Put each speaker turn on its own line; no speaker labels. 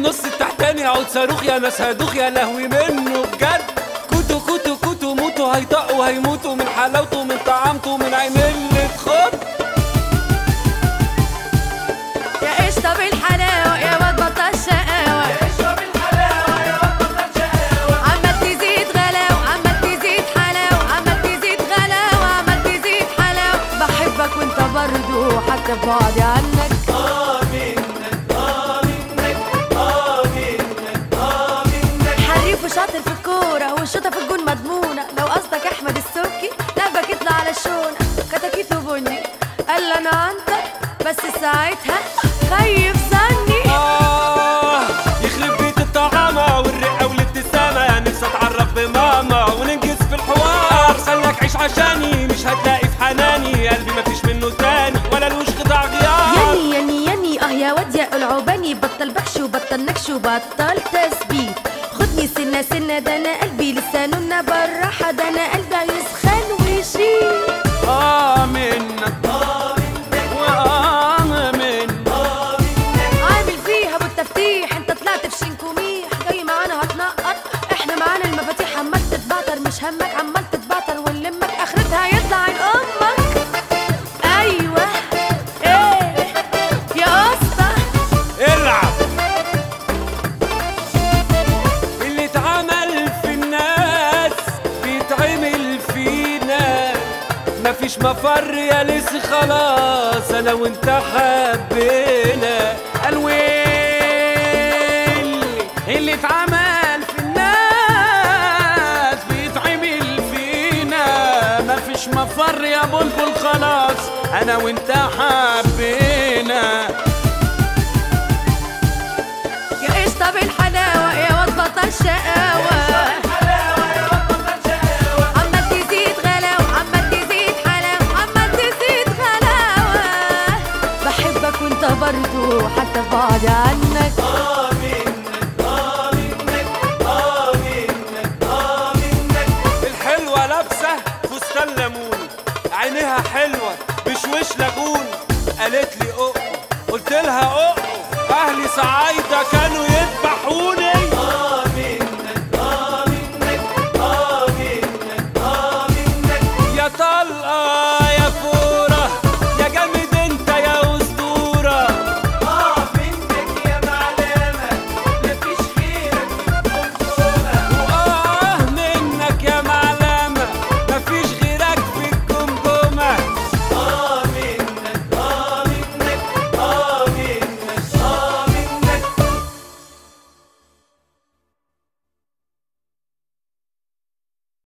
النص التحتاني عود صاروخ يا ناس هدوخ يا لهوي منه بجد كوتو كوتو كوتو موتو هيطقوا هيموتوا من حلاوته من طعامته من عين اللي تخط
يا قشطة بالحلاوة يا واد بطل شقاوة عمال تزيد غلاوة عمال تزيد حلاوة عمال تزيد غلاوة عمال تزيد حلاوة بحبك وانت برضو حتى بعدي عنك حريف وشاطر في الكورة والشوطة في الجون مضمونة لو قصدك أحمد السبكي لعبك يطلع على الشونة كتاكيت وبني قال لي أنا عنتر بس ساعتها خيف ظني
آه يخرب بيت الطعامة والرقة والابتسامة يا نفسي اتعرف بماما وننجز في الحوار خلك عيش عشاني مش هتلاقي في حناني قلبي مفيش منه تاني ولا لوش قطع غيار
يني يني يني اه يا واد يا العوباني بطل بخش وبطل نكش وبطل تثبيت خدني سنة سنة ده انا قلبي لسانه بالراحة ده انا قلبي هيسخن ويشيل
آه منك وآه منك
عامل فيها بالتفتيح انت طلعت في شنكوميح جاي معانا هتنقط احنا معانا المفاتيح عمال تتبعتر مش همك عمال تتبعتر ونلمك اخرتها يطلع عين امك ايوه ايه يا اسطى
العب اللي اتعمل في الناس بيتعمل فينا مفيش مفر يا لسه خلاص انا وانت حبينا الويل اللي اتعمل في الناس بيتعمل فينا مفيش مفر يا بلبل خلاص انا وانت حبينا
يا قشطة بالحلاوة يا واد بطل شقاوة عمال تزيد غلاوة عمال تزيد حلاوة عمال تزيد غلاوة بحبك وانت برضو حتى بعد عنك
الحلوة لابسة فستان ليمون عينيها حلوة بشوش لاجون قالت لي أقو قلت لها أقو أهلي صعايدة كانوا